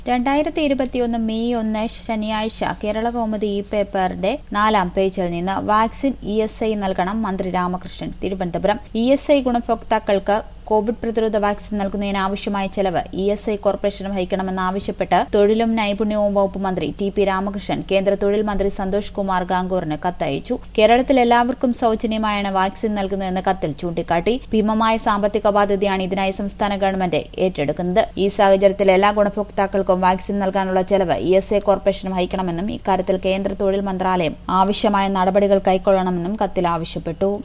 രണ്ടായിരത്തി ഇരുപത്തിയൊന്ന് മെയ് ഒന്ന് ശനിയാഴ്ച കേരള കൗമുദി ഇ പേപ്പറിന്റെ നാലാം പേജിൽ നിന്ന് വാക്സിൻ ഇ എസ് ഐ നൽകണം മന്ത്രി Ramakrishnan Thiruvananthapuram E S I ഗുണഭോക്താക്കൾക്ക് കോവിഡ് പ്രതിരോധ വാക്സിൻ നൽകുന്നതിന് ആവശ്യമായ ചെലവ് ഇ എസ് ഐ കോർപ്പറേഷൻ വഹിക്കണമെന്നാവശ്യപ്പെട്ട് തൊഴിലും നൈപുണ്യവും വകുപ്പ് മന്ത്രി ടി പി രാമകൃഷ്ണൻ കേന്ദ്ര തൊഴിൽ മന്ത്രി സന്തോഷ് കുമാർ ഗാംഗൂറിന് കത്തയച്ചു കേരളത്തിൽ എല്ലാവർക്കും സൗജന്യമായാണ് വാക്സിൻ നൽകുന്നതെന്ന് കത്തിൽ ചൂണ്ടിക്കാട്ടി ഭീമമായ സാമ്പത്തിക ബാധ്യതയാണ് ഇതിനായി സംസ്ഥാന ഗവൺമെന്റ് ഏറ്റെടുക്കുന്നത് ഈ സാഹചര്യത്തിൽ എല്ലാ ഗുണഭോക്താക്കൾക്കും വാക്സിൻ നൽകാനുള്ള ചെലവ് ഇ എസ് ഐ കോർപ്പറേഷൻ വഹിക്കണമെന്നും ഇക്കാര്യത്തിൽ കേന്ദ്ര തൊഴിൽ മന്ത്രാലയം ആവശ്യമായ നടപടികൾ കൈക്കൊള്ളണമെന്നും കത്തിൽ ആവശ്യപ്പെട്ടു